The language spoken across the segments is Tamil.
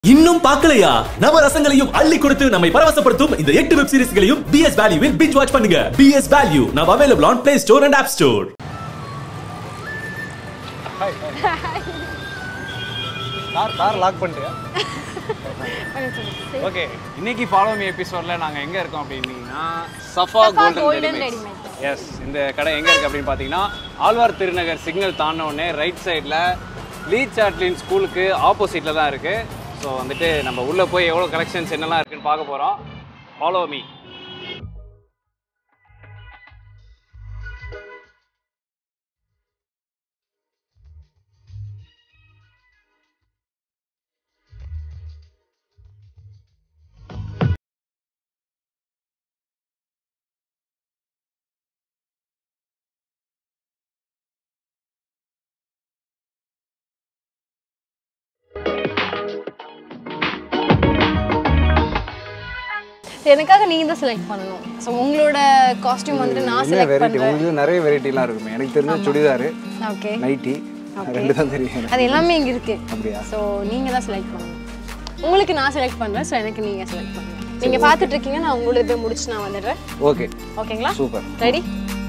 இன்னும் பார்க்கலையா நவ ரசங்களையும் அள்ளி கொடுத்து நம்மை பரவசப்படுத்தும் இந்த எட்டு வெப் சீரிஸ்களையும் பிஎஸ் வேல்யூவில் பிஞ்ச் வாட்ச் பண்ணுங்க BS value now available on play store and app store car car lock பண்ணிட்டியா ஓகே இன்னைக்கு ஃபாலோ மீ எபிசோட்ல நாங்க எங்க இருக்கோம் அப்படின்னீங்கன்னா Safa Safa Golden Golden readymades yes இந்த கடை எங்க இருக்கு அப்படின்னு பாத்தீங்கன்னா ஆழ்வார் திருநகர் சிக்னல் தாண்டின உடனே ரைட் சைடில் லீ சாட்லின் ஸ்கூலுக்கு ஆப்போசிட்ல தான் இருக்கு ஸோ வந்துட்டு நம்ம உள்ள போய் எவ்வளோ கலெக்ஷன்ஸ் என்னெல்லாம் இருக்குன்னு பார்க்க போறோம் ஃபாலோ மீ எனக்காக நீங்க தான் செலக்ட் பண்ணணும் ஸோ உங்களோட காஸ்டியூம் வந்துட்டு நான் என்ன செலக்ட் வெரைட்டி பண்றேன் உங்களுக்கு நிறைய வெரைட்டிலாம் இருக்குமே எனக்கு தெரிஞ்ச சுடிதாரு ஓகே நைட்டி ரெண்டு தான் தெரியும் எனக்கு. அது எல்லாமே இங்க இருக்கு அப்படியா ஸோ நீங்க தான் செலக்ட் பண்ணணும் உங்களுக்கு நான் செலக்ட் பண்றேன் ஸோ எனக்கு நீங்க செலக்ட் பண்ணுங்க நீங்க பார்த்துட்டு இருக்கீங்க நான் உங்களோட போய் முடிச்சு நான் வந்துடுறேன் ஓகே ஓகேங்களா சூப்பர் ரெடி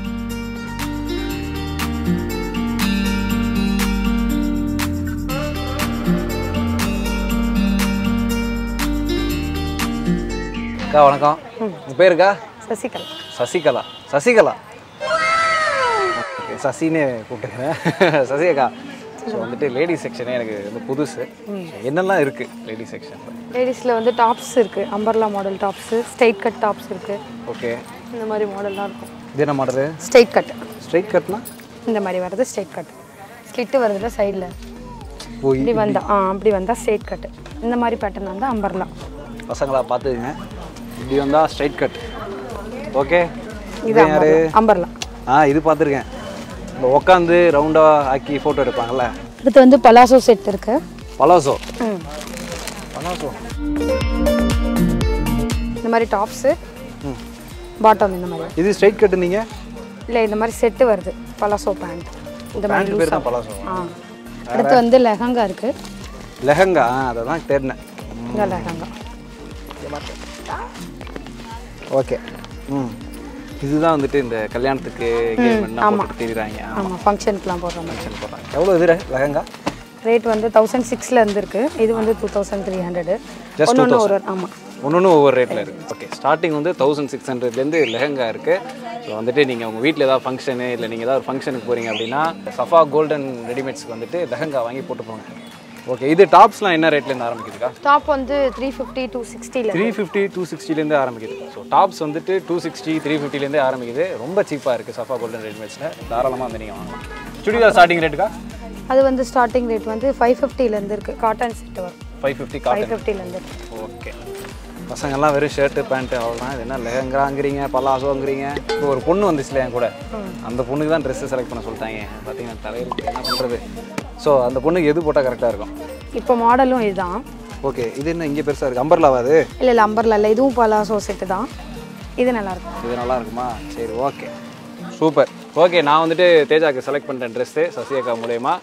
அக்கா வணக்கம் உங்கள் பேருக்கா சசிகலா சசிகலா சசிகலா ஓகே சசினே கூப்பிட்டுக்கிறேன் சசி அக்கா ஸோ வந்துட்டு லேடி செக்ஷனே எனக்கு வந்து புதுசு என்னெல்லாம் இருக்குது லேடி செக்ஷனில் லேடிஸில் வந்து டாப்ஸ் இருக்குது umbrella model tops straight cut tops இருக்குது ஓகே இந்த மாதிரி மாடல்லாம் இருக்கும் இது என்ன மாடலு ஸ்ட்ரைட் கட் ஸ்ட்ரைட் கட்னா இந்த மாதிரி வர்றது ஸ்ட்ரைட் கட் ஸ்லிட்டு வருதுல சைடில் ஓ இப்படி வந்தா ஆ அப்படி வந்தால் ஸ்ட்ரைட் கட் இந்த மாதிரி பேட்டர்ன் வந்தால் அம்பர்லா பசங்களா பார்த்துக்குங்க இப்படி வந்தால் ஸ்ட்ரைட் கட் ஓகே இது யாரு அம்பர்லா அம்பர்லா ஆ இது பார்த்துருக்கேன் இந்த உட்காந்து ரவுண்டாக ஆக்கி ஃபோட்டோ எடுப்பாங்கல்ல அடுத்து வந்து பலாசோ செட் இருக்கு பலாசோ ம் பலாசோ இந்த மாதிரி டாப்ஸு பாட்டம் இந்த மாதிரி இது ஸ்ட்ரைட் கட்டு நீங்கள் இல்லை இந்த மாதிரி செட்டு வருது பலாசோ பேண்ட் இந்த மாதிரி பேண்ட் பேர் loose-ஆ. தான் பலாசோ ஆ அடுத்து வந்து லெஹங்கா இருக்குது லெஹங்கா ஆ அதை தான் தேடினேன் இந்த லெஹங்கா ஓகே ம் இதுதான் வந்துட்டு இந்த கல்யாணத்துக்கு எங்கேஜ்மெண்ட்லாம் போட்டு தெரியுறாங்க ஆமாம் ஃபங்க்ஷனுக்குலாம் போடுற மாதிரி ஃபங்க்ஷன் போடுறாங்க எவ்வளோ இது லெஹங்கா ரேட் வந்து தௌசண்ட் சிக்ஸில் இருந்து இது வந்து two thousand three hundred Just ஒன்று ஒரு ஆமாம் ஒன்று ஒவ்வொரு ரேட்டில் இருக்குது ஓகே ஸ்டார்டிங் வந்து தௌசண்ட் சிக்ஸ் ஹண்ட்ரட்லேருந்து லெஹங்கா இருக்குது ஸோ வந்துட்டு நீங்கள் உங்கள் வீட்டில் ஏதாவது ஃபங்க்ஷனு இல்லை நீங்கள் ஏதாவது ஒரு ஃபங்க்ஷனுக்கு போகிறீங்க அப்படின்னா சஃபா கோல்டன் ரெடிமேட்ஸ்க்கு வந்துட்டு லெஹங்கா வாங்கி போட்டு போங்க ஓகே இது டாப்ஸ்லாம் என்ன ரேட்லேருந்து ஆரம்பிக்குதுக்கா டாப் வந்து த்ரீ ஃபிஃப்டி டூ சிக்ஸ்டியில் த்ரீ ஃபிஃப்டி டூ சிக்ஸ்டிலேருந்து ஆரம்பிக்குது ஸோ டாப்ஸ் வந்துட்டு டூ சிக்ஸ்டி த்ரீ ஃபிஃப்டிலேருந்தே ஆரம்பிக்குது ரொம்ப சீப்பாக இருக்குது சஃபா கோல்டன் ரெடிமேட்ஸில் தாராளமாக வந்து நீங்கள் வாங்கலாம் சுடிதார் ஸ்டார்டிங் ரேட்டுக்கா அது வந்து ஸ்டார்டிங் ரேட் வந்து ஃபைவ் ஃபிஃப்டிலேருந்து இருக்குது காட்டன் செட் வரும் ஃபைவ் ஃபிஃப்டி ஃபைவ் காட்டன் ஃபிஃப்டிலேருந்து ஓகே பசங்கள்லாம் வெறும் ஷர்ட்டு பேண்ட்டு அவ்வளோதான் இது என்ன லெஹங்காங்கிறீங்க பல்லாசோங்கிறீங்க இப்போ ஒரு பொண்ணு வந்துச்சுல என் கூட அந்த பொண்ணுக்கு தான் ட்ரெஸ்ஸு செலக்ட் பண்ண சொல்லிட்டாங்க பார்த்தீங்கன்னா தலையில் என்ன பண்ணுறது ஸோ அந்த பொண்ணுக்கு எது போட்டால் கரெக்டாக இருக்கும் இப்போ மாடலும் இதுதான் ஓகே இது என்ன இங்கே பெருசாக இருக்குது அம்பர்லாவா அது இல்லை இல்லை அம்பர்ல இல்லை இதுவும் பலாசோ செட்டு தான் இது நல்லாயிருக்கும் இது நல்லா இருக்குமா சரி ஓகே சூப்பர் ஓகே நான் வந்துட்டு தேஜாக்கு செலக்ட் பண்ணிட்டேன் ட்ரெஸ்ஸு சசியக்கா மூலயமா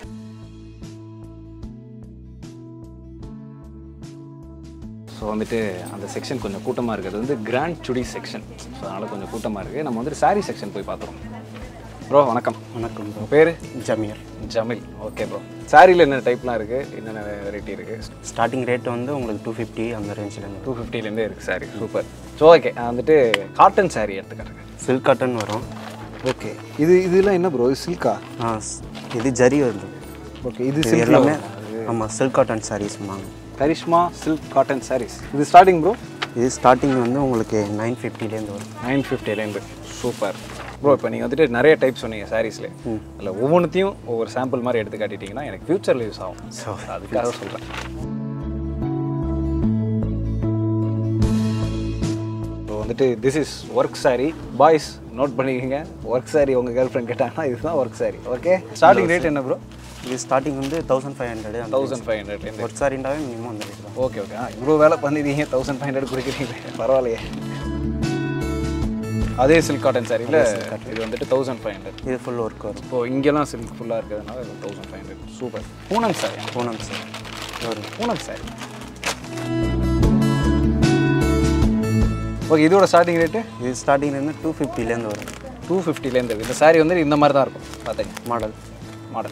ஸோ வந்துட்டு அந்த செக்ஷன் கொஞ்சம் கூட்டமாக இருக்குது வந்து கிராண்ட் சுடி செக்ஷன் ஸோ அதனால் கொஞ்சம் கூட்டமாக இருக்குது நம்ம வந்துட்டு saree செக்ஷன் போய் பார்த்துருவோம் ப்ரோ வணக்கம் வணக்கம் உங்கள் பேர் ஜமீர் ஜமில் ஓகே ப்ரோ சாரியில் என்ன டைப்லாம் இருக்குது என்னென்ன வெரைட்டி இருக்குது ஸ்டார்டிங் ரேட் வந்து உங்களுக்கு டூ ஃபிஃப்டி அந்த ரேஞ்சிலேருந்து டூ ஃபிஃப்டிலேருந்தே இருக்குது சாரி சூப்பர் ஸோ ஓகே நான் வந்துட்டு காட்டன் saree எடுத்துக்கிறேன் சில்க் காட்டன் வரும் ஓகே இது இதெல்லாம் என்ன ப்ரோ இது சில்கா ஆ ஸ்- இது ஜரி வருது ஓகே இது இது சில்க் எல்லாமே ஆமாம் சில்க் காட்டன் சாரீஸ் வாங்க கரிஷ்மா சில்க் காட்டன் sarees இது ஸ்டார்டிங் ப்ரோ இது ஸ்டார்டிங் வந்து உங்களுக்கு நைன் ஃபிஃப்டிலேருந்து வரும் நைன் ஃபிஃப்டிலேருந்து சூப்பர் ப்ரோ இப்போ நீங்கள் வந்துட்டு நிறைய டைப் சொன்னீங்க சாரீஸில் அதில் ஒவ்வொன்றுத்தையும் ஒவ்வொரு சாம்பிள் மாதிரி எடுத்து காட்டிட்டீங்கன்னா எனக்கு ஃப்யூச்சரில் யூஸ் ஆகும் ஸோ அதுக்காக சொல்கிறேன் ஸோ வந்துட்டு this is work saree boys note பண்ணிக்கோங்க ஒர்க் saree உங்கள் கேர்ள் ஃப்ரெண்ட் கேட்டாங்கன்னா இதுதான் work saree okay starting rate என்ன ப்ரோ இது ஸ்டார்டிங் வந்து thousand five hundred thousand five ஹண்ட்ரட்லேருந்து ஒரு சாரிண்டாவே மினிமம் அந்த ரேட் தான் ஓகே ஓகே ஆ இவ்வளோ வேலை பண்ணிடுறீங்க தௌசண்ட் ஃபைவ் ஹண்ட்ரட் கொடுக்குறீங்க பரவாயில்லையே அதே சில்க் காட்டன் சாரியில் இது வந்துட்டு தௌசண்ட் ஃபைவ் ஹண்ட்ரட் இது ஃபுல் ஒர்க் வரும் இப்போ இங்கெல்லாம் சில்க் ஃபுல்லாக இருக்கிறதுனால இது thousand five hundred super Poonam saree Poonam sir ஒரு பூனம் சாரி ஓகே இதோட ஸ்டார்டிங் ரேட்டு இது ஸ்டார்டிங்லேருந்து டூ ஃபிஃப்டிலேருந்து வரும் டூ ஃபிஃப்டிலேருந்து இருக்குது இந்த saree வந்து இந்த மாதிரி தான் இருக்கும் பார்த்துங்க model model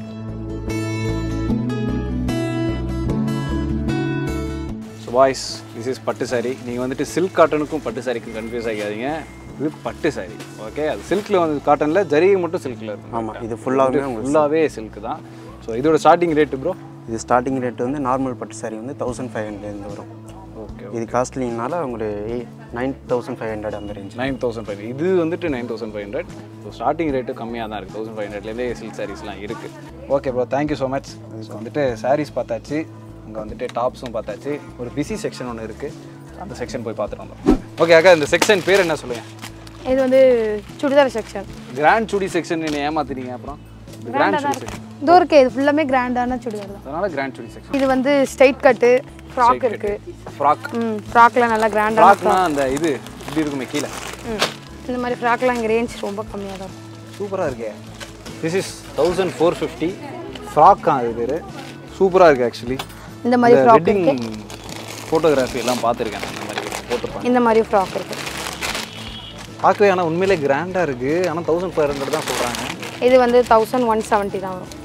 so voice this is பட்டு saree நீங்கள் வந்துட்டு சில்க் காட்டனுக்கும் பட்டு சாரிக்கும் கன்ஃபியூஸ் ஆகாதீங்க இது பட்டு saree ஓகே அது சில்கில் வந்து காட்டனில் ஜரிகை மட்டும் சில்கில் இருக்கும் ஆமாம் இது ஃபுல்லாகவே உங்களுக்கு ஃபுல்லாகவே சில்க் தான் ஸோ இதோட ஸ்டார்டிங் ரேட்டு ப்ரோ இது ஸ்டார்டிங் ரேட் வந்து நார்மல் பட்டு saree வந்து தௌசண்ட் ஃபைவ் ஹண்ட்ரட்லேருந்து வரும் ஓகே இது காஸ்ட்லினால உங்களுக்கு நைன் தௌசண்ட் ஃபைவ் ஹண்ட்ரட் அந்த ரேஞ்ச் நைன் தௌசண்ட் ஃபைவ் இது வந்துட்டு nine thousand five hundred so starting rate கம்மியாக தான் இருக்குது தௌசண்ட் ஃபைவ் ஹண்ட்ரட்லேருந்தே சில்க் சாரீஸ்லாம் இருக்குது okay bro thank you so much so வந்துட்டு சாரீஸ் பார்த்தாச்சு அங்கே வந்துட்டு டாப்ஸும் பார்த்தாச்சு ஒரு பிஸி செக்ஷன் ஒன்று இருக்குது அந்த செக்ஷன் போய் பார்த்துட்டு வந்தோம் ஓகே அக்கா இந்த செக்ஷன் பேர் என்ன சொல்லுங்கள் இது வந்து churidar section grand chudi section என்ன ஏமாத்துறீங்க அப்புறம் கிராண்ட் சுடி செக்ஷன் இதோ இருக்கு இது ஃபுல்லாமே கிராண்டான சுடிதார் தான் அதனால கிராண்ட் சுடி செக்ஷன் இது வந்து ஸ்ட்ரைட் கட்டு ஃப்ராக் இருக்கு ஃப்ராக் ம் ஃப்ராக்ல நல்லா கிராண்டான ஃப்ராக்னா அந்த இது இப்படி இருக்குமே கீழே ம் இந்த மாதிரி ஃப்ராக்லாம் இங்கே ரேஞ்ச் ரொம்ப கம்மியாக தான் இருக்கும் சூப்பராக இருக்கே this is thousand four fifty ஃப்ராக்கா அது பேர் சூப்பராக இருக்குது ஆக்சுவலி இந்த மாதிரி ஃப்ராக் வெட்டிங் ஃபோட்டோகிராஃபி எல்லாம் பார்த்துருக்கேன் இந்த மாதிரி போட்டிருப்பாங்க இந்த மாதிரி ஃப்ராக் இருக்கு பார்க்கவே ஆனால் உண்மையிலே கிராண்டாக இருக்குது ஆனால் தௌசண்ட் ஃபைவ் ஹண்ட்ரட் தான் சொல்கிறாங்க இது வந்து தௌசண்ட் ஒன் செவன்ட்டி தான் வரும்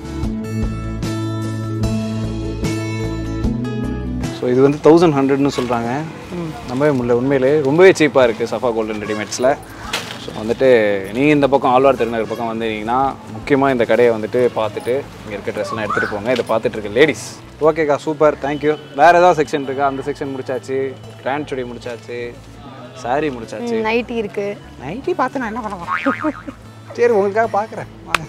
ஸோ இது வந்து தௌசண்ட் ஹண்ட்ரட்னு சொல்கிறாங்க நம்பவே முடியல உண்மையிலே ரொம்பவே சீப்பாக இருக்குது சஃபா கோல்டன் ரெடிமேட்ஸில் ஸோ வந்துட்டு நீங்கள் இந்த பக்கம் ஆழ்வார் திருநகர் பக்கம் வந்தீங்கன்னா முக்கியமாக இந்த கடையை வந்துட்டு பார்த்துட்டு இங்கே இருக்க ட்ரெஸ்லாம் எடுத்துகிட்டு போங்க இதை பார்த்துட்டு இருக்க லேடிஸ் ஓகேக்கா சூப்பர் தேங்க்யூ வேறு ஏதாவது செக்ஷன் இருக்கா அந்த செக்ஷன் முடிச்சாச்சு கிராண்ட் சுடி முடிச்சாச்சு saree முடிச்சாச்சு நைட்டி இருக்கு நைட்டி பார்த்து நான் என்ன பண்ண போறேன்? சரி உங்களுக்காக பார்க்குறேன் வாங்க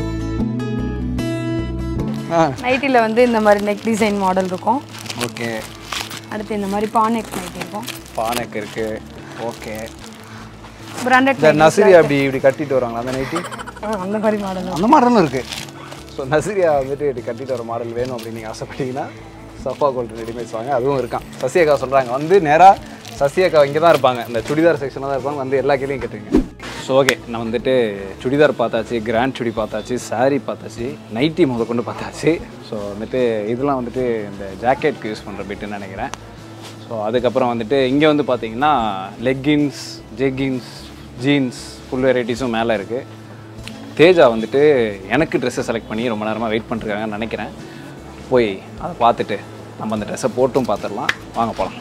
ஆ நைட்டியில் வந்து இந்த மாதிரி நெக் டிசைன் மாடல் இருக்கும் ஓகே அடுத்து இந்த மாதிரி பா நெக் நைட்டி இருக்கும் பானைக்கு இருக்குது ஓகே பிராண்டட் இந்த நசிரி அப்படி இப்படி கட்டிட்டு வருவாங்களா அந்த நைட்டி அந்த மாதிரி மாடல் அந்த மாடலும் இருக்குது ஸோ நசிரியா வந்துட்டு இப்படி கட்டிட்டு வர மாடல் வேணும் அப்படின்னு நீங்கள் ஆசைப்பட்டீங்கன்னா சஃபா கோல்டு ரெடிமேட்ஸ் வாங்க அதுவும் இருக்கான் சசியக்கா சொல்கிறாங்க வந்து நேராக சசியக்கா இங்கே தான் இருப்பாங்க இந்த சுடிதார் செக்ஷனில் தான் இருப்பாங்க வந்து எல்லா கேள்வியும் கேட்டுங்க ஸோ ஓகே நான் வந்துட்டு சுடிதார் பார்த்தாச்சு கிராண்ட் சுடி பார்த்தாச்சு saree பார்த்தாச்சு நைட்டி முத கொண்டு பார்த்தாச்சு ஸோ வந்துட்டு இதெல்லாம் வந்துட்டு இந்த ஜாக்கெட்க்கு யூஸ் பண்ணுற பிட்டுன்னு நினைக்கிறேன் ஸோ அதுக்கப்புறம் வந்துட்டு இங்கே வந்து பார்த்தீங்கன்னா லெக்கின்ஸ் ஜெக்கின்ஸ் ஜீன்ஸ் ஃபுல் வெரைட்டிஸும் மேலே இருக்குது தேஜா வந்துட்டு எனக்கு ட்ரெஸ்ஸை செலக்ட் பண்ணி ரொம்ப நேரமாக வெயிட் பண்ணிருக்காங்கன்னு நினைக்கிறேன் போய் அதை பார்த்துட்டு நம்ம அந்த ட்ரெஸ்ஸை போட்டும் பார்த்துடலாம் வாங்க போகலாம்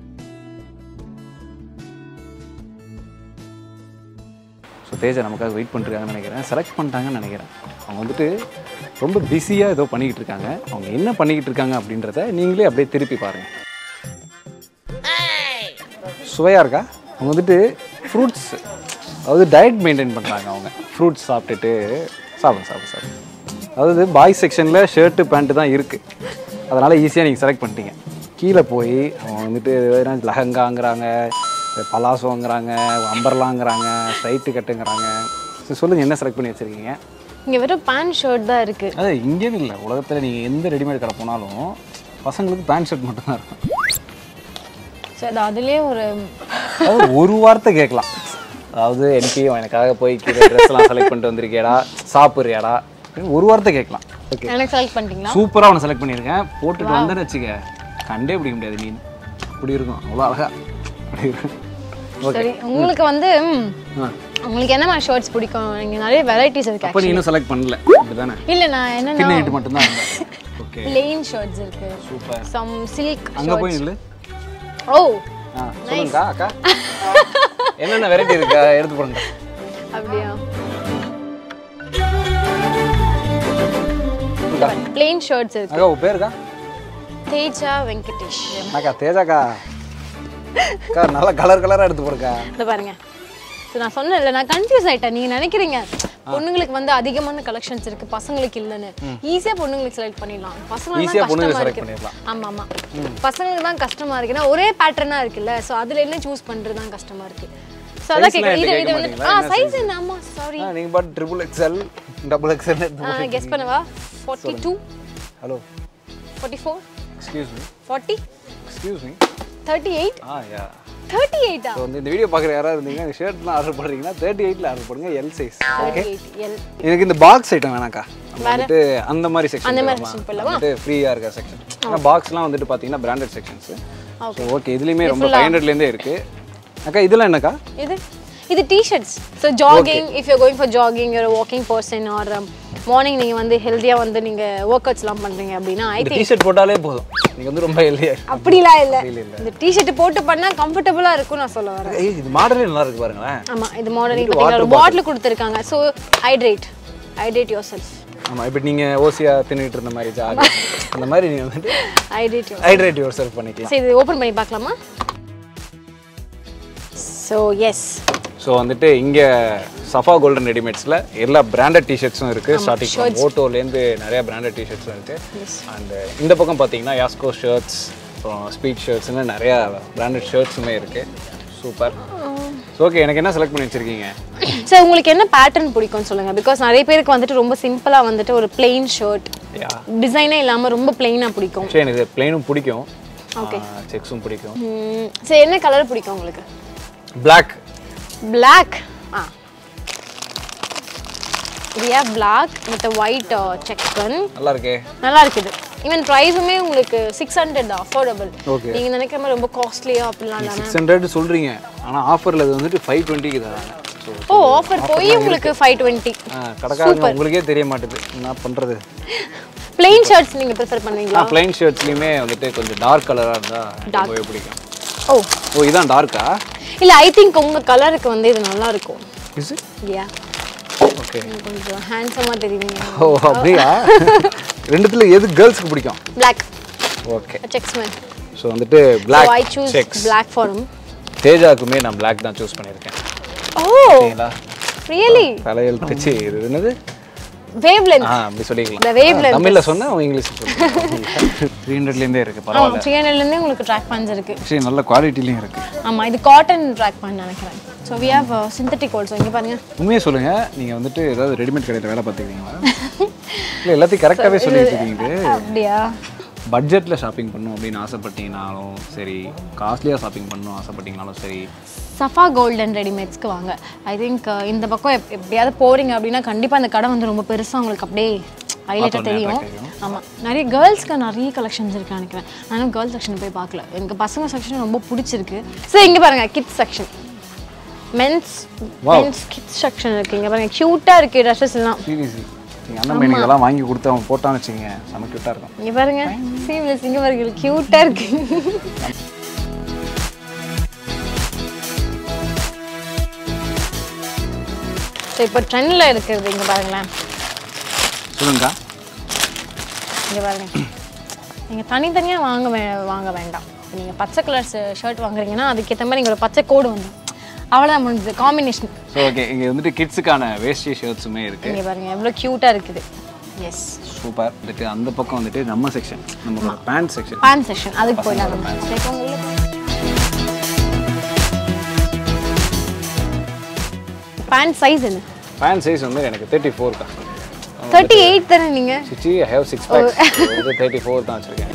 ஸோ தேஜா நமக்காக வெயிட் பண்ணிருக்காங்கன்னு நினைக்கிறேன் செலக்ட் பண்ணிட்டாங்கன்னு நினைக்கிறேன் அவங்க வந்துட்டு ரொம்ப பிஸியாக ஏதோ பண்ணிக்கிட்டு இருக்காங்க அவங்க என்ன பண்ணிக்கிட்டு இருக்காங்க அப்படின்றத நீங்களே அப்படியே திருப்பி பாருங்கள் சுவையாக இருக்கா அவங்க வந்துட்டு ஃப்ரூட்ஸ் அதாவது டயட் மெயின்டைன் பண்ணுறாங்க அவங்க ஃப்ரூட்ஸ் சாப்பிட்டுட்டு சாப்பிடுங்க சாப்பிடு சாப்பிடு அதாவது பாய்ஸ் செக்ஷனில் ஷர்ட்டு பேண்ட்டு தான் இருக்குது அதனால் ஈஸியாக நீங்கள் செலக்ட் பண்ணிட்டீங்க கீழே போய் அவங்க வந்துட்டு என்ன லெஹங்காங்கிறாங்க பலாசோங்கிறாங்க அம்பர்லாங்கிறாங்க ஸ்ட்ரைட்டு கட்டுங்கிறாங்க சரி சொல்லுங்கள் என்ன செலக்ட் பண்ணி வச்சுருக்கீங்க இங்க வெறும் பேண்ட் ஷர்ட் தான் இருக்கு அது இங்கேன்னு இல்லை உலகத்தில் நீங்கள் எந்த ரெடிமேட் கடை போனாலும் பசங்களுக்கு பேண்ட் ஷர்ட் மட்டும்தான் இருக்கும் சரி அது அதுலயே ஒரு அதாவது ஒரு வார்த்தை கேட்கலாம் அதாவது எனக்கு எனக்காக போய் கீழே ட்ரெஸ்லாம் செலக்ட் பண்ணிட்டு வந்திருக்கியாடா சாப்பிட்றியாடா அப்படின்னு ஒரு வார்த்தை கேட்கலாம் ஓகே எனக்கு செலக்ட் பண்ணிட்டீங்களா சூப்பராக அவனை செலக்ட் பண்ணியிருக்கேன் போட்டுட்டு வந்தேன்னு வச்சுக்க கண்டே பிடிக்க முடியாது நீ அப்படி இருக்கும் அவ்வளோ அழகா அப்படி இருக்கும் சரி உங்களுக்கு வந்து ம், ஆ உங்களுக்கு என்ன மாதிரி ஷர்ட்ஸ் பிடிக்கும் நீங்க நிறைய வெரைட்டிஸ் இருக்கு அப்போ நீ இன்னும் செலக்ட் பண்ணல அப்படிதானே இல்ல நான் என்னன்னா பின்ன ஹிட் மட்டும்தான் ஓகே பிளெயின் ஷர்ட்ஸ் இருக்கு சூப்பர் சம் சில்க் அங்கே போய் நில்லு ஓ ஆ சொல்லுங்கக்கா அக்கா என்னென்ன வெரைட்டி இருக்கா எடுத்து போடுங்க அப்படியா பிளெயின் ஷர்ட்ஸ் இருக்கு அக்கா உன் பேருக்கா தேஜா வெங்கடேஷ் அக்கா தேஜாக்கா அக்கா நல்லா கலர் கலராக எடுத்து போடுக்கா இந்த பாருங்க So, நான் சொன்னேன்ல நான் கன்ஃபியூஸ் ஆயிட்டேன் நீங்க நினைக்கிறீங்க பொண்ணுங்களுக்கு வந்து அதிகமான கலெக்ஷன்ஸ் இருக்கு பசங்களுக்கு இல்லைன்னு ஈஸியா பொண்ணுங்களுக்கு செலக்ட் பண்ணிடலாம் பசங்களுக்கு Easy ஆ தான் பொண்ணுங்களுக்கு கஷ்டமா select இருக்கு பண்ணிடலாம். ஆமா ஆமா பசங்களுக்கு தான் கஷ்டமா இருக்கு ஏன்னா ஒரே பேட்டர்னா இருக்குல்ல சோ அதுல என்ன சூஸ் பண்றது தான் கஷ்டமா இருக்கு சோ அதான் Size கேக்குறேன் எல்லாம் இது எடுத்து இது கேட்க வந்து ஆ மாட்டீங்களா? சைஸ் என்ன ஆமா சாரி ஆ நீங்கள் பாட்டு ட்ரிபிள் எக்ஸ்எல் டபுள் எக்ஸ்எல் எடுத்து ஆ கெஸ் பண்ணவா 42 hello 44 excuse me 40 excuse me 38 ஆ யா 38 ஸோ வந்து இந்த வீடியோ பார்க்குற யாராவது இருந்தீங்கன்னா இந்த ஷர்ட்லாம் ஆர்டர் பண்ணுறீங்கன்னா தேர்ட்டி எயிட்டில் ஆர்டர் பண்ணுங்க எல் சைஸ் ஓகே 38 எல் எனக்கு இந்த பாக்ஸ் ஐட்டம் வேணாக்கா நம்ம வந்துட்டு அந்த மாதிரி செக்ஷன் அந்த மாதிரி section போடலாமா? வந்துட்டு ஃப்ரீயாக இருக்க செக்ஷன் ஏன்னா பாக்ஸ்லாம் வந்துட்டு பார்த்தீங்கன்னா பிராண்டட் செக்ஷன்ஸ் ஸோ ஓகே இதுலேயுமே ரொம்ப ஃபைவ் ஹண்ட்ரட்லேருந்தே இருக்குது அக்கா இதெல்லாம் என்னக்கா இது இது T shirts so jogging if you going for jogging ஒரு வாக்கிங் பர்சன் ஆர் மார்னிங் நீங்கள் வந்து ஹெல்த்தியாக வந்து நீங்கள் ஒர்க் அவுட்ஸ்லாம் பண்ணுறீங்க அப்படின்னா ஐ இந்த திங்க் டிஷர்ட் போட்டாலே போதும் நீங்கள் வந்து ரொம்ப ஹெல்தியாக அப்படிலாம் இல்லை இந்த டிஷர்ட் போட்டு பண்ணால் கம்ஃபர்டபுளாக இருக்கும் நான் சொல்ல வரேன் ஏய் இது மாடலே நல்லா இருக்கு பாருங்களேன் ஆமாம் இது மாடலிங் பார்த்தீங்கன்னா ஒரு பாட்டில் கொடுத்துருக்காங்க so hydrate hydrate yourself ஆமாம் இப்போ நீங்கள் ஓசியாக தின்னுட்டு இருந்த மாதிரி ஜாலி அந்த மாதிரி நீங்கள் வந்துட்டு hydrate your hydrate yourself பண்ணிக்கலாம் சரி இது ஓப்பன் பண்ணி பார்க்கலாமா ஸோ எஸ் ஸோ வந்துட்டு இங்கே சஃபா கோல்டன் ரெடிமேட்ஸில் எல்லா பிராண்டட் டிஷர்ட்ஸும் இருக்குது ஸ்டார்டிங் ஓட்டோலேருந்து நிறைய பிராண்டட் டிஷர்ட்ஸும் இருக்குது அண்ட் இந்த பக்கம் பார்த்தீங்கன்னா யாஸ்கோ ஷர்ட்ஸ் அப்புறம் ஸ்பீட் ஷர்ட்ஸ்னு நிறையா பிராண்டட் ஷர்ட்ஸுமே இருக்குது சூப்பர் ஓகே எனக்கு என்ன செலக்ட் பண்ணி வச்சிருக்கீங்க சார் உங்களுக்கு என்ன பேட்டர்ன் பிடிக்கும்னு சொல்லுங்க பிகாஸ் நிறைய பேருக்கு வந்துட்டு ரொம்ப சிம்பிளா வந்துட்டு ஒரு பிளெயின் ஷர்ட் யா டிசைனே இல்லாம ரொம்ப பிளெயினா பிடிக்கும் சரி எனக்கு பிளெயினும் பிடிக்கும் Okay. செக்ஸும் பிடிக்கும் ம், சரி என்ன கலர் பிடிக்கும் உங்களுக்கு பிளாக் பிளாக் ஆ இது ஏன் பிளாக் வித் ஒயிட் செக்கன் நல்லா இருக்கே நல்லா இருக்குது ஈவன் ப்ரைஸுமே உங்களுக்கு சிக்ஸ் ஹண்ட்ரட் அஃபோர்டபுள் Okay. நீங்க நினைக்கிற மாதிரி ரொம்ப காஸ்ட்லியா அப்படிலாம் இல்லாம சிக்ஸ் ஹண்ட்ரட் சொல்கிறீங்க ஆனால் ஆஃபரில் அது வந்துட்டு ஃபைவ் டுவெண்ட்டிக்கு தராங்க ஸோ ஓ ஆஃபர் போய் உங்களுக்கு ஃபைவ் டுவெண்ட்டி கடைக்காரங்க உங்களுக்கே தெரிய மாட்டுது என்ன பண்ணுறது பிளெயின் ஷர்ட்ஸ் நீங்க ப்ரிஃபர் பண்ணுவீங்களா ஆ ப்ளைன் ஷர்ட்ஸ்லையுமே வந்துட்டு கொஞ்சம் டார்க் கலராக இருந்தால் ரொம்பவே பிடிக்கும் ஓ ஓ இதான் டார்க்கா இல்ல ஐ திங்க் உங்க கலருக்கு வந்து இது நல்லா இருக்கும் இஸ் யா ஓகே கொஞ்சம் ஹேண்ட்ஸமா தெரியுவீங்க ஓ அப்படியா ரெண்டுத்துல எது கேர்ள்ஸ்க்கு பிடிக்கும் black okay checks man so வந்துட்டு so black I choose checks black for him தேஜாக்குமே நான் பிளாக் தான் சூஸ் பண்ணியிருக்கேன் ஓ சரிங்களா ரியலி தலையில் தச்சு இது என்னது வேவ் லென்த் ஆ அப்படி The சொல்லிக்கலாம் wavelength தமிழில் சொன்னேன் அவன் இங்கிலீஷில் சொல்லுங்கள் த்ரீ ஹண்ட்ரட்லேருந்தே இருக்குது ஆமா பரவாயில்ல த்ரீ ஹண்ட்ரட்லேருந்தே உங்களுக்கு ட்ராக் பேண்ட்ஸ் இருக்கு சரி நல்ல குவாலிட்டிலையும் இருக்குது ஆமா இது காட்டன் ட்ராக் பேண்ட் நினைக்கிறேன் so we have synthetic also இங்க பாருங்க உண்மையை சொல்லுங்கள் நீங்கள் வந்துட்டு ஏதாவது ரெடிமேட் கடையில் வேலை பார்த்துக்கிறீங்களா இல்லை எல்லாத்தையும் கரெக்டாகவே சொல்லிட்டு இருக்கீங்க அப்படியா பட்ஜெட்டில் ஷாப்பிங் பண்ணணும் அப்படின்னு ஆசைப்பட்டீங்கனாலும் சரி காஸ்ட்லியாக ஷாப்பிங் பண்ணணும் ஆசைப்பட்டீங்கனாலும் சரி சஃபா கோல்டன் ரெடிமேட்ஸ்க்கு வாங்க ஐ திங்க் இந்த பக்கம் எப் எப்படியாவது போறீங்க அப்படின்னா கண்டிப்பா அந்த கடை வந்து ரொம்ப பெருசா உங்களுக்கு அப்படியே ஹைலைட்டாக தெரியும் ஆமா நிறைய கேர்ள்ஸ்க்கு நிறைய கலெக்ஷன்ஸ் இருக்கு நினைக்கிறேன் நானும் கேர்ள்ஸ் செக்ஷன் போய் பார்க்கல எனக்கு பசங்க செக்ஷன் ரொம்ப பிடிச்சிருக்கு சரி இங்க பாருங்க kids section men's men's kids section இருக்கு இங்க பாருங்க க்யூட்டா இருக்கு ட்ரெஸ்ஸஸ் எல்லாம் சீரியஸ் நீங்கள் அண்ணன் பையனுக்கு இதெல்லாம் வாங்கி கொடுத்து அவன் போட்டான்னு வச்சுங்க செம க்யூட்டாக இருக்கும் இங்க பாருங்க சீம்லெஸ் இங்க பாருங்க க்யூட்டா இருக்கு ஸோ இப்போ ட்ரெண்டில் இருக்கிறது இங்க பாருங்களேன் சொல்லுங்கக்கா இங்க பாருங்க நீங்க தனித்தனியா வாங்க வே வாங்க வேண்டாம் இப்போ நீங்க பச்சை கலர் ஷர்ட் வாங்குறீங்கன்னா அதுக்கேற்ற மாதிரி இங்க ஒரு பச்சை கோடு வந்துடும் அவ்வளோதான் முடிஞ்சது காம்பினேஷன் ஸோ ஓகே இங்கே வந்துட்டு கிட்ஸுக்கான வேஷ்டி ஷர்ட்ஸுமே இருக்குது இங்க பாருங்க எவ்வளோ க்யூட்டா இருக்குது எஸ் சூப்பர் வந்துட்டு அந்த பக்கம் வந்துட்டு நம்ம செக்ஷன் நம்மளோட பேண்ட் செக்ஷன் பேண்ட் செக்ஷன் அதுக்கு போயிடலாம் நம்ம Like உங்க உள்ள பேண்ட் சைஸ் என்ன பேண்ட் சைஸ் வந்து எனக்கு தேர்ட்டி ஃபோர்க்கா தேர்ட்டி எயிட் தானே நீங்க சிச்சி ஐ ஹேவ் சிக்ஸ் பேக்ஸ் இது தேர்ட்டி ஃபோர் தான் வச்சுருக்கேன்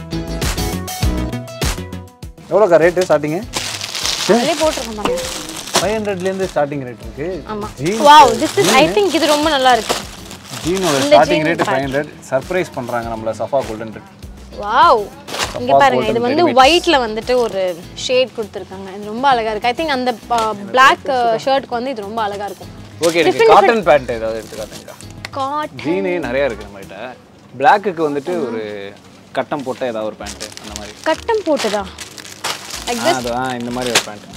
எவ்வளோக்கா ரேட்டு ஸ்டார்டிங்கு அதிலே போட்டிருக்கோம் பாருங்க ஃபைவ் ஹண்ட்ரட்லேருந்து ஸ்டார்டிங் ரேட் இருக்குது ஆமா wow this is I think இது ரொம்ப நல்லா இருக்கு ஜீனோட இந்த starting jean rate pack. Five hundred surprise பண்ணுறாங்க நம்மள சஃபா கோல்டன் வாவ் இங்க Sapphire பாருங்க இது golden வந்து ஒயிட்ல வந்துட்டு ஒரு ஷேட் கொடுத்துருக்காங்க இது ரொம்ப அழகா இருக்கு ஐ திங்க் அந்த பிளாக் ஷர்ட்க்கு வந்து இது ரொம்ப அழகா இருக்கும் ஓகே எனக்கு காட்டன் பேண்ட் ஏதாவது எடுத்துக்காட்டுங்கக்கா காட் ஜீனு நிறையா இருக்குது நம்மகிட்ட பிளாக்குக்கு வந்துட்டு ஒரு கட்டம் போட்ட ஏதாவது ஒரு பேண்ட்டு அந்த மாதிரி கட்டம் போட்டுதா லைக் ஆ, அது ஆ இந்த மாதிரி ஒரு பேண்ட்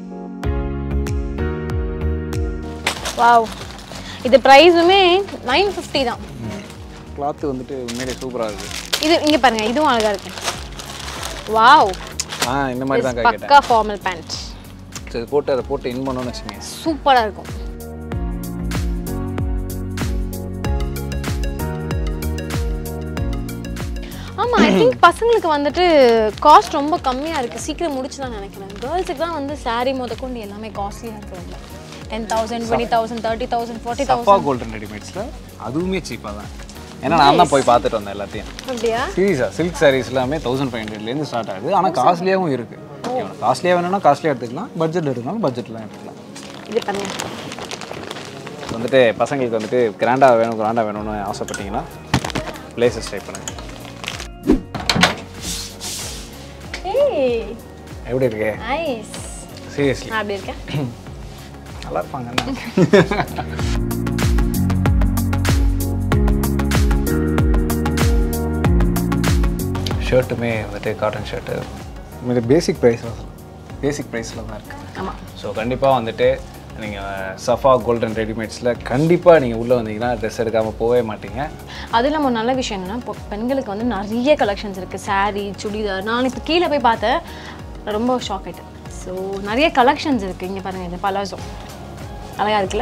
வாவ் இது ப்ரைஸுமே நைன் ஃபிஃப்டி தான் கிளாத்து வந்துட்டு உண்மையிலே சூப்பராக இருக்குது இது இங்க பாருங்க இதுவும் அழகா இருக்கு வாவ் ஆ இந்த மாதிரி தான் கேட்டேன் பக்கா ஃபார்மல் பேண்ட் சரி போட்டு அதை போட்டு இன் பண்ணோன்னு வச்சுங்க சூப்பரா இருக்கும் ஆமா ஐ திங்க் பசங்களுக்கு வந்துட்டு காஸ்ட் ரொம்ப கம்மியா இருக்கு சீக்கிரம் முடிச்சு தான் நினைக்கிறேன் கேர்ள்ஸுக்கு தான் வந்து saree முதற்கொண்டு எல்லாமே காஸ்ட்லியா இருக்குல்ல ten thousand twenty thousand thirty thousand forty Safa thousand golden ரெடிமேட்ஸில் அதுவுமே சீப்பாக தான் ஏன்னா நான் தான் போய் பார்த்துட்டு வந்தேன் எல்லாத்தையும் அப்படியா சீரியஸாக சில்க் சாரீஸ் எல்லாமே தௌசண்ட் ஃபைவ் ஹண்ட்ரட்லேருந்து ஸ்டார்ட் ஆகுது ஆனால் காஸ்ட்லியாகவும் இருக்குது காஸ்ட்லியாக வேணும்னா காஸ்ட்லியாக எடுத்துக்கலாம் பட்ஜெட் எடுக்கணும் பட்ஜெட்லாம் எடுத்துக்கலாம் இது பண்ணுங்க வந்துட்டு பசங்களுக்கு வந்துட்டு கிராண்டாக வேணும் கிராண்டாக வேணும்னு ஆசைப்பட்டீங்கன்னா பிளேசஸ் ட்ரை பண்ணுங்க ஏய் எப்படி இருக்கு நைஸ் சீரியஸ்லி நான் அப்படி இருக்கேன் நல்லா இருப்பாங்க ஷர்ட்டுமே வந்துட்டு காட்டன் ஷர்ட்டு இது பேசிக் ப்ரைஸ் பேசிக் ப்ரைஸில் தான் இருக்குது ஆமாம் ஸோ கண்டிப்பாக வந்துட்டு நீங்கள் சஃபா கோல்டன் ரெடிமேட்ஸில் கண்டிப்பாக நீங்கள் உள்ளே வந்தீங்கன்னா ட்ரெஸ் எடுக்காமல் போகவே மாட்டீங்க அது இல்லாமல் ஒரு நல்ல விஷயம் என்னன்னா இப்போ பெண்களுக்கு வந்து நிறைய கலெக்ஷன்ஸ் இருக்குது saree சுடிதார் நான் இப்போ கீழே போய் பார்த்தேன் ரொம்ப ஷாக் ஆயிட்டேன் ஸோ நிறைய கலெக்ஷன்ஸ் இருக்குது இங்கே பாருங்கள் இது பலாசோ அழகா இருக்குல்ல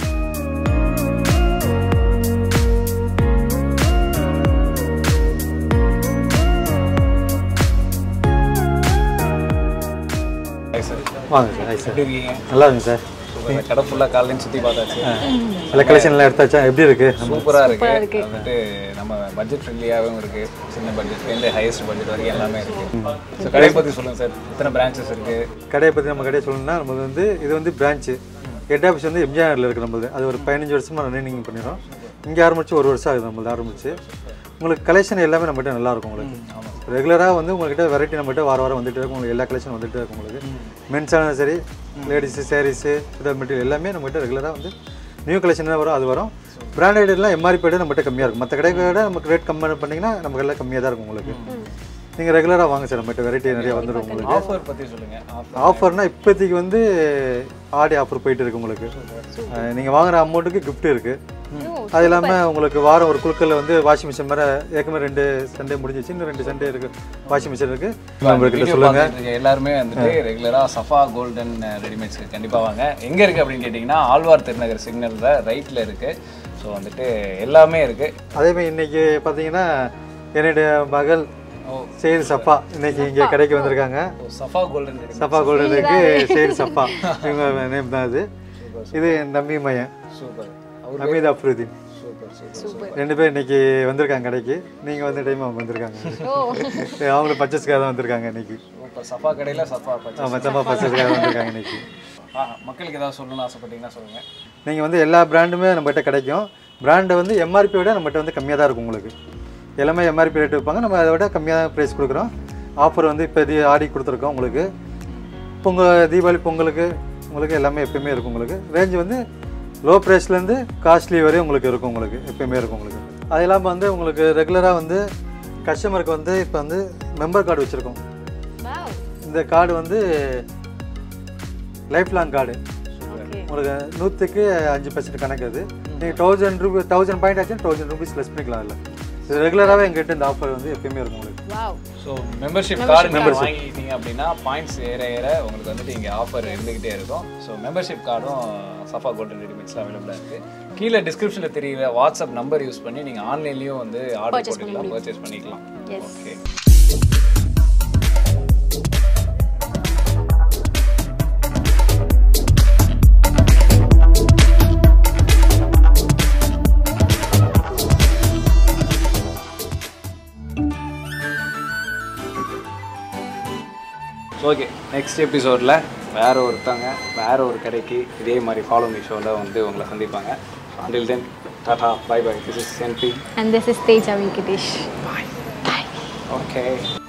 சார் வாங்க சார் ஹாய் சார் எப்படி இருக்கீங்க நல்லா இருக்குங்க சார் சூப்பர் கடை ஃபுல்லாக காலையில சுற்றி பார்த்தாச்சு எல்லா கலெக்ஷன்லாம் எடுத்தாச்சா எப்படி இருக்கு சூப்பராக இருக்கு வந்துட்டு நம்ம பட்ஜெட் ஃப்ரெண்ட்லியாகவும் இருக்கு சின்ன பட்ஜெட்லேருந்து ஹையஸ்ட் பட்ஜெட் வரைக்கும் எல்லாமே இருக்கு ஸோ கடையை பற்றி சொல்லுங்கள் சார் எத்தனை பிரான்ச்சஸ் இருக்கு கடையை பற்றி நம்ம கடையை சொல்லணும்னா நம்ம வந்து இது வந்து பிரான்ச்சு ஹெட் ஆஃபீஸ் வந்து எம்ஜிஆரில் இருக்குது நம்மளது அது ஒரு பதினஞ்சு வருஷமாக ரன்னிங் பண்ணிடுறோம் இங்கே ஆரம்பிச்சு ஒரு வருஷம் ஆகுது நம்மளது ஆரம்பிச்சு உங்களுக்கு கலெக்ஷன் எல்லாமே நம்மகிட்ட நல்லா இருக்கும் உங்களுக்கு ரெகுலராக வந்து உங்கள்கிட்ட வெரைட்டி நம்மகிட்ட வார வாரம் வந்துட்டு இருக்கும் உங்களுக்கு எல்லா கலெக்ஷன் வந்துட்டு இருக்கும் உங்களுக்கு மென்ஸான சரி லேடிஸு சாரீஸு இதர் மெட்டீரியல் எல்லாமே நம்மகிட்ட ரெகுலராக வந்து நியூ கலெக்ஷன் வரும் அது வரும் பிராண்டட்லாம் எம்ஆர்பி விட நம்மகிட்ட கம்மியாக இருக்கும் மற்ற கடைகளை விட நமக்கு ரேட் கம்மி பண்ணிங்கன்னா நமக்கு எல்லாம் கம்மியாக தான் இருக்கும் உங்களுக்கு நீங்கள் ரெகுலராக வாங்க சார் நம்மகிட்ட வெரைட்டி நிறைய வந்துடும் உங்களுக்கு ஆஃபர் பற்றி சொல்லுங்கள் ஆஃபர் ஆஃபர்னா இப்போதைக்கு வந்து ஆடி ஆஃபர் போயிட்டு இருக்கு உங்களுக்கு நீங்கள் வாங்குற அமௌண்ட்டுக்கு gift இருக்கு அது இல்லாமல் உங்களுக்கு வாரம் ஒரு குழுக்களில் வந்து வாஷிங் மிஷின் மாதிரி ஏற்கனவே ரெண்டு சண்டே முடிஞ்சிச்சு இன்னும் ரெண்டு சண்டே இருக்கு வாஷிங் மிஷின் இருக்கு நம்மள்கிட்ட வீடியோ சொல்லுங்க பார்த்துட்டு இருக்க எல்லாருமே வந்துட்டு ரெகுலராக சஃபா கோல்டன் ரெடிமேட்ஸ்க்கு கண்டிப்பாக வாங்க எங்கே இருக்குது அப்படின்னு கேட்டிங்கன்னா ஆழ்வார் திருநகர் சிக்னலில் ரைட்டில் இருக்குது ஸோ வந்துட்டு எல்லாமே இருக்குது அதே மாதிரி இன்னைக்கு பார்த்தீங்கன்னா என்னுடைய மகள் சேது சப்பா இன்னைக்கு இங்கே கடைக்கு வந்திருக்காங்க சஃபா கோல்டன் ரெடிமேட் சப்பா கோல்டனுக்கு சேது சப்பா இவங்க நேம் தான் இது இது என் தம்பி மையன் super Amit Abruddin super super ரெண்டு பேர் இன்னைக்கு வந்திருக்காங்க கடைக்கு நீங்கள் வந்த டைம் அவங்க வந்திருக்காங்க அவங்களும் பர்ச்சேஸ்க்காக தான் வந்திருக்காங்க இன்னைக்கு சூப்பர் சஃபா கடையில் சஃபா பச்சை ஆமாம் சப்பா பர்ச்சேஸ்க்காக வந்திருக்காங்க இன்னைக்கு ஆ மக்களுக்கு ஏதாவது சொல்லணும்னு ஆசைப்பட்டீங்கன்னா சொல்லுங்கள் நீங்கள் வந்து எல்லா பிராண்டுமே நம்மகிட்ட கிடைக்கும் பிராண்டு வந்து எம்ஆர்பி விட நம்மகிட்ட வந்து கம்மியாக தான் இருக்கும் உங்களுக்கு எல்லாமே எம்ஆர்பி ரேட் வைப்பாங்க நம்ம அதை விட கம்மியாக தான் ப்ரைஸ் கொடுக்குறோம் ஆஃபர் வந்து இப்போ தி ஆடி கொடுத்துருக்கோம் உங்களுக்கு பொங்கல் தீபாவளி பொங்கலுக்கு உங்களுக்கு எல்லாமே எப்பயுமே இருக்கும் உங்களுக்கு ரேஞ்ச் வந்து லோ ப்ரைஸ்லேருந்து காஸ்ட்லி வரையும் உங்களுக்கு இருக்கும் உங்களுக்கு எப்பயுமே இருக்கும் உங்களுக்கு அது இல்லாமல் வந்து உங்களுக்கு ரெகுலராக வந்து கஸ்டமருக்கு வந்து இப்போ வந்து மெம்பர் கார்டு வச்சுருக்கோம் இந்த கார்டு வந்து லைஃப் லாங் கார்டு உங்களுக்கு நூற்றுக்கு அஞ்சு பர்சன்ட் கணக்கு அது நீங்கள் தௌசண்ட் ருபி தௌசண்ட் பாயிண்ட் ஆச்சு தௌசண்ட் ருபீஸ் லெஸ் பண்ணிக்கலாம் இல்லை இது ரெகுலராகவே எங்கிட்ட இந்த ஆஃபர் வந்து எப்பயுமே இருக்கும் உங்களுக்கு வாவ் ஸோ மெம்பர்ஷிப் கார்டு நீங்கள் வாங்கிட்டீங்க அப்படின்னா பாயிண்ட்ஸ் ஏற ஏற உங்களுக்கு வந்துட்டு இங்கே ஆஃபர் இருந்துக்கிட்டே இருக்கும் ஸோ மெம்பர்ஷிப் கார்டும் சஃபா கோல்டன் ரெடிமேட்ஸில் அவைலபிளாக இருக்குது கீழே டிஸ்கிரிப்ஷனில் தெரியுற வாட்ஸ்அப் நம்பர் யூஸ் பண்ணி நீங்கள் ஆன்லைன்லேயும் வந்து ஆர்டர் போட்டுக்கலாம் பர்ச்சேஸ் பண்ணிக்கலாம் ஓகே ஓகே நெக்ஸ்ட் எபிசோடில் வேற ஒருத்தவங்க வேற ஒரு கடைக்கு இதே மாதிரி ஃபாலோ மீ ஷோவில் வந்து உங்களை சந்திப்பாங்க until then tata bye bye this is NP and this is Tej Venkatesh okay